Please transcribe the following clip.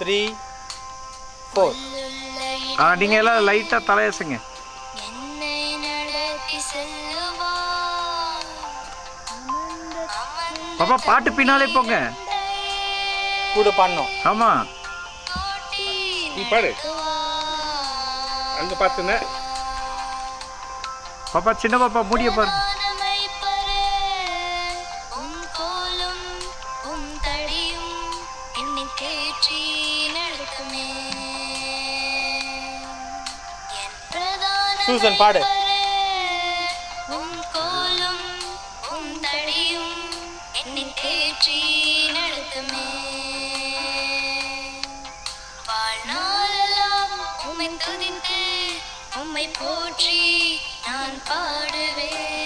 three four ஆ நீங்கள் எல்லாம் லைட்டாக தலையசுங்க என்னை நடத்தி செல்லுவார் பாப்பா பாட்டு பின்னாலே போங்க கூட பண்ணோம் ஆமாம் நீ பாடு அங்கே பார்த்துன பாப்பா சின்ன பாப்பா மூடிய பாருங்க வானமை பர உம் கோலும் உம் தடியும் என்னை தேற்றி நடத்துமே என் பிரதான சூசன் பாடு உம் கோலும் உம் தடியும் என்னை தேற்றி நடத்துமே வாழ்நாளெல்லாம் உம்மை துதித்து உம்மை போற்றி நான் பாடுவேன்